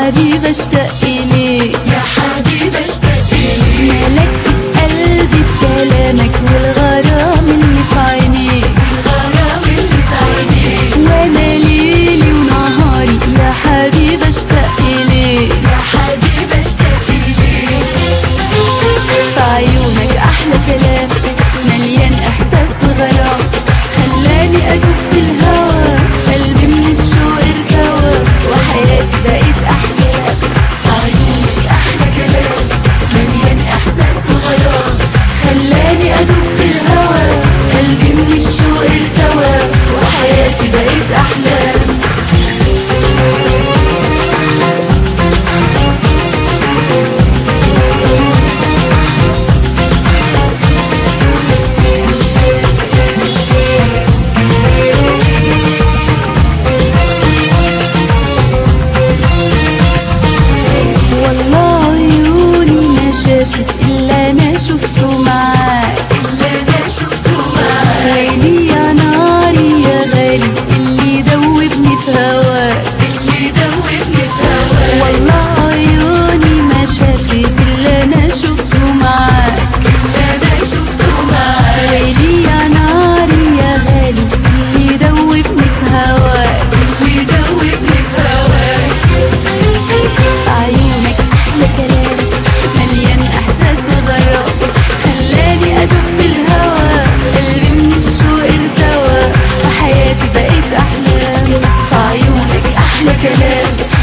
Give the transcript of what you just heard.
حبيب اشتاق إليك يا حبيب اشتاق إليك ملكت قلبي بكلامك والغرام اللي في عينيك الغرام اللي في عينيك وانا ليلي ونهاري يا حبيب اشتاق إليك يا حبيب اشتاق إليك في عيونك احلى كلام مليان احساس وغرام خلاني ادوب في الهوى قلبي من الشوق ارتوى وحياتي بقت احلام في عيونك احلى كلام مليان احساس وغرام خلاني ادوب في الهوى قلبي من الشوق ارتوى وحياتي بقت احلام والله عيوني ما شافت الا انا شفته معاك اللي أنا شفته معاك ويلي يا ناري يا غالي اللي دوبني في هواك اللي دوبني في هواك والله عيوني ما شافت الا انا شفته معاك اللي أنا شفته معاك ويلي يا ناري يا غالي اللي دوبني في هواك اللي دوبني في هواك في عيونك احلى كلام مليان احساس وغرام خلاني ادوب في الهوى قلبي من الشوق ارتوى وحياتي بقت احلام في عيونك احلى كلام